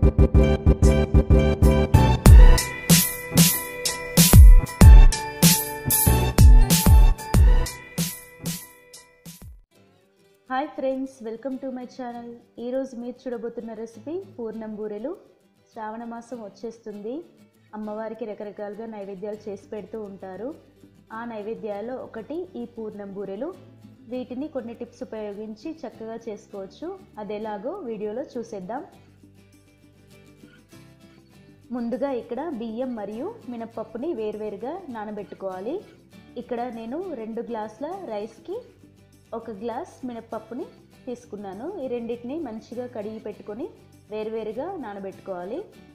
hi friends welcome to my channel ఈరోజు మీరు చూడబోతున్న recipe పూర్ణం బూరెలు శ్రావణ మాసం వచ్చేస్తుంది అమ్మవారికి రకరకాలుగా నైవేద్యాలు చేసి పెడుతూ ఉంటారు ఆ నైవేద్యాల్లో ఒకటి ఈ పూర్ణం బూరెలు వీటిని కొన్ని టిప్స్ ఉపయోగించి చక్కగా చేసుకోవచ్చు అది ఎలాగో వీడియోలో చూసేద్దాం ముందుగా ఇక్కడ బియ్యం మరియు మినప్పప్పుని వేరువేరుగా నానబెట్టుకోవాలి ఇక్కడ నేను రెండు గ్లాసుల రైస్కి ఒక గ్లాస్ మినప్పప్పుని తీసుకున్నాను ఈ రెండింటిని మంచిగా కడిగి పెట్టుకొని వేరువేరుగా నానబెట్టుకోవాలి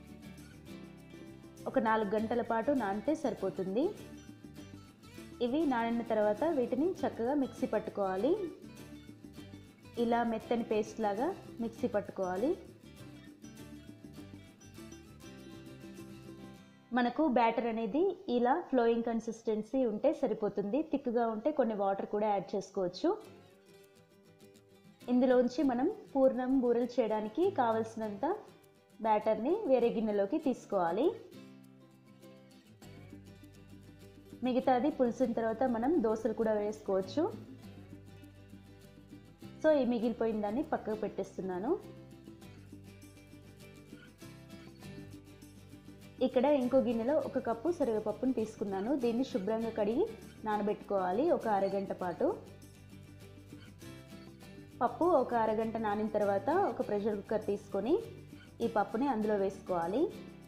ఒక నాలుగు గంటల పాటు నానితే సరిపోతుంది ఇవి నానిన తర్వాత వీటిని చక్కగా మిక్సీ పట్టుకోవాలి ఇలా మెత్తని పేస్ట్ లాగా మిక్సీ పట్టుకోవాలి మనకు బ్యాటర్ అనేది ఇలా ఫ్లోయింగ్ కన్సిస్టెన్సీ ఉంటే సరిపోతుంది థిక్గా ఉంటే కొన్ని వాటర్ కూడా యాడ్ చేసుకోవచ్చు ఇందులోంచి మనం పూర్ణం బూరెలు చేయడానికి కావలసినంత బ్యాటర్ని వేరే గిన్నెలోకి తీసుకోవాలి మిగతాది పులిసిన తర్వాత మనం దోశలు కూడా వేసుకోవచ్చు సో ఈ మిగిలిపోయిన దాన్ని పక్కకు పెట్టేస్తున్నాను ఇక్కడ ఇంకో గిన్నెలో ఒక కప్పు శనగపప్పును తీసుకున్నాను దీన్ని శుభ్రంగా కడిగి నానబెట్టుకోవాలి ఒక అరగంట పాటు పప్పు ఒక అరగంట నానిన తర్వాత ఒక ప్రెషర్ కుక్కర్ తీసుకొని ఈ పప్పుని అందులో వేసుకోవాలి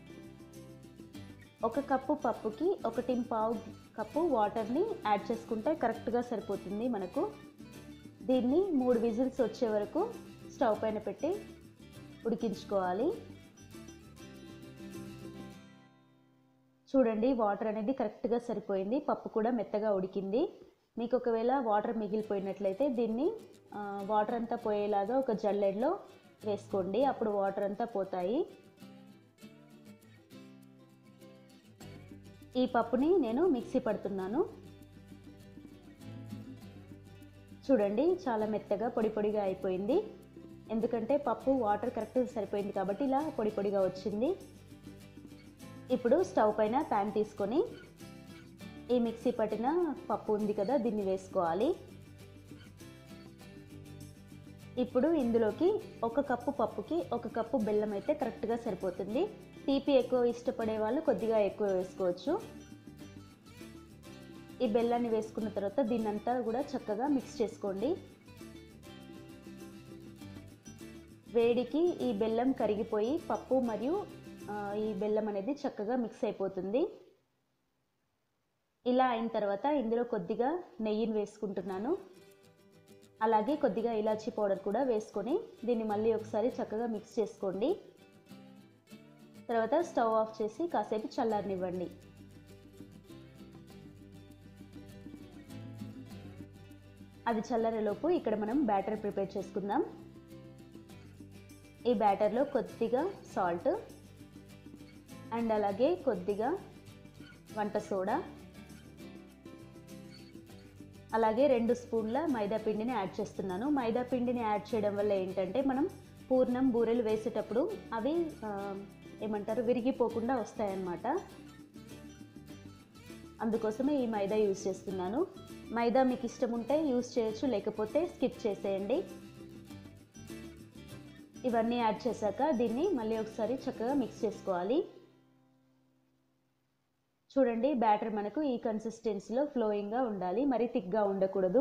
ఒక కప్పు పప్పుకి ఒకటి పావు కప్పు వాటర్ని యాడ్ చేసుకుంటే కరెక్ట్గా సరిపోతుంది మనకు దీన్ని మూడు విజిల్స్ వచ్చే వరకు స్టవ్ పైన పెట్టి ఉడికించుకోవాలి చూడండి వాటర్ అనేది కరెక్ట్గా సరిపోయింది పప్పు కూడా మెత్తగా ఉడికింది మీకు ఒకవేళ వాటర్ మిగిలిపోయినట్లయితే దీన్ని వాటర్ అంతా పోయేలాగా ఒక జల్లెడలో వేసుకోండి అప్పుడు వాటర్ అంతా పోతాయి ఈ పప్పుని నేను మిక్సీ పడుతున్నాను చూడండి చాలా మెత్తగా పొడి పొడిగా అయిపోయింది ఎందుకంటే పప్పు వాటర్ కరెక్ట్గా సరిపోయింది కాబట్టి ఇలా పొడి పొడిగా వచ్చింది ఇప్పుడు స్టవ్ పైన ప్యాన్ తీసుకొని ఈ మిక్సీ పట్టిన పప్పు ఉంది కదా దీన్ని వేసుకోవాలి ఇప్పుడు ఇందులోకి ఒక కప్పు పప్పుకి ఒక కప్పు బెల్లం అయితే కరెక్ట్గా సరిపోతుంది తీపి ఎక్కువ ఇష్టపడే వాళ్ళు కొద్దిగా ఎక్కువ వేసుకోవచ్చు ఈ బెల్లాన్ని వేసుకున్న తర్వాత దీన్నంతా కూడా చక్కగా మిక్స్ చేసుకోండి వేడికి ఈ బెల్లం కరిగిపోయి పప్పు మరియు ఈ బెల్లం అనేది చక్కగా మిక్స్ అయిపోతుంది ఇలా అయిన తర్వాత ఇందులో కొద్దిగా నెయ్యిని వేసుకుంటున్నాను అలాగే కొద్దిగా ఇలాచీ పౌడర్ కూడా వేసుకొని దీన్ని మళ్ళీ ఒకసారి చక్కగా మిక్స్ చేసుకోండి తర్వాత స్టవ్ ఆఫ్ చేసి కాసేపు చల్లారనివ్వండి అది చల్లారేలోపు ఇక్కడ మనం బ్యాటర్ ప్రిపేర్ చేసుకుందాం ఈ బ్యాటర్లో కొద్దిగా సాల్ట్ అండ్ అలాగే కొద్దిగా వంట సోడా అలాగే రెండు స్పూన్ల మైదా పిండిని యాడ్ చేస్తున్నాను మైదా పిండిని యాడ్ చేయడం వల్ల ఏంటంటే మనం పూర్ణం బూరెలు వేసేటప్పుడు అవి ఏమంటారు విరిగిపోకుండా వస్తాయన్నమాట అందుకోసమే ఈ మైదా యూజ్ చేస్తున్నాను మైదా మీకు ఇష్టం ఉంటే యూజ్ చేయొచ్చు లేకపోతే స్కిప్ చేసేయండి ఇవన్నీ యాడ్ చేశాక దీన్ని మళ్ళీ ఒకసారి చక్కగా మిక్స్ చేసుకోవాలి చూడండి బ్యాటర్ మనకు ఈ కన్సిస్టెన్సీలో ఫ్లోయింగ్గా ఉండాలి మరి థిక్గా ఉండకూడదు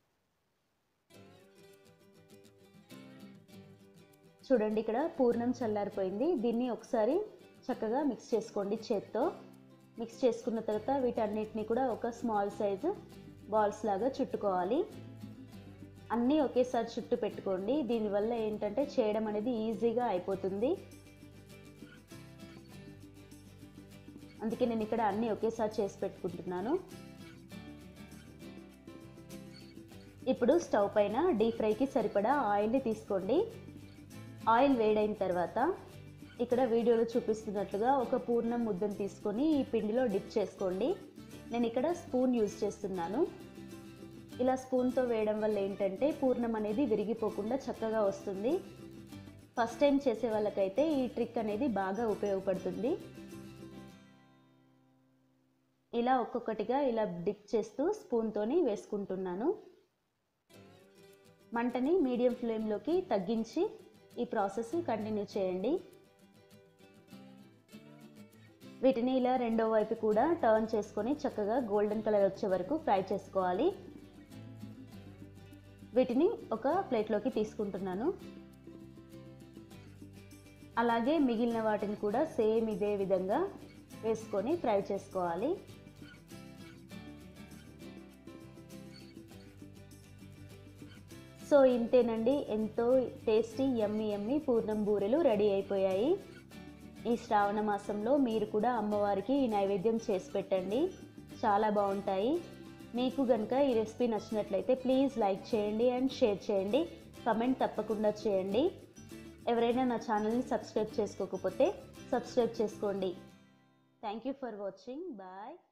చూడండి ఇక్కడ పూర్ణం చల్లారిపోయింది దీన్ని ఒకసారి చక్కగా మిక్స్ చేసుకోండి చేత్తో మిక్స్ చేసుకున్న తర్వాత వీటన్నిటిని కూడా ఒక స్మాల్ సైజు బాల్స్ లాగా చుట్టుకోవాలి అన్నీ ఒకేసారి చుట్టు పెట్టుకోండి దీనివల్ల ఏంటంటే చేయడం అనేది ఈజీగా అయిపోతుంది అందుకే నేను ఇక్కడ అన్నీ ఒకేసారి చేసి పెట్టుకుంటున్నాను ఇప్పుడు స్టవ్ పైన డీప్ ఫ్రైకి సరిపడా ఆయిల్ని తీసుకోండి ఆయిల్ వేడైన తర్వాత ఇక్కడ వీడియోలో చూపిస్తున్నట్లుగా ఒక పూర్ణం ముద్దను తీసుకొని ఈ పిండిలో డిప్ చేసుకోండి నేను ఇక్కడ స్పూన్ యూజ్ చేస్తున్నాను ఇలా స్పూన్తో వేయడం వల్ల ఏంటంటే పూర్ణం అనేది విరిగిపోకుండా చక్కగా వస్తుంది ఫస్ట్ టైం చేసే వాళ్ళకైతే ఈ ట్రిక్ అనేది బాగా ఉపయోగపడుతుంది ఇలా ఒక్కొక్కటిగా ఇలా డిప్ చేస్తూ స్పూన్తోని వేసుకుంటున్నాను మంటని మీడియం ఫ్లేమ్లోకి తగ్గించి ఈ ప్రాసెస్ కంటిన్యూ చేయండి వీటిని ఇలా రెండో వైపు కూడా టర్న్ చేసుకొని చక్కగా గోల్డెన్ కలర్ వచ్చే వరకు ఫ్రై చేసుకోవాలి వీటిని ఒక ప్లేట్లోకి తీసుకుంటున్నాను అలాగే మిగిలిన వాటిని కూడా సేమ్ ఇదే విధంగా వేసుకొని ఫ్రై చేసుకోవాలి సో ఇంతేనండి ఎంతో టేస్టీ యమ్మీ యమ్మీ పూర్ణం బూరెలు రెడీ అయిపోయాయి ఈ శ్రావణ మాసంలో మీరు కూడా అమ్మవారికి ఈ నైవేద్యం చేసి పెట్టండి చాలా బాగుంటాయి మీకు కనుక ఈ రెసిపీ నచ్చినట్లయితే ప్లీజ్ లైక్ చేయండి అండ్ షేర్ చేయండి కమెంట్ తప్పకుండా చేయండి ఎవరైనా నా ఛానల్ని సబ్స్క్రైబ్ చేసుకోకపోతే సబ్స్క్రైబ్ చేసుకోండి thank you for watching bye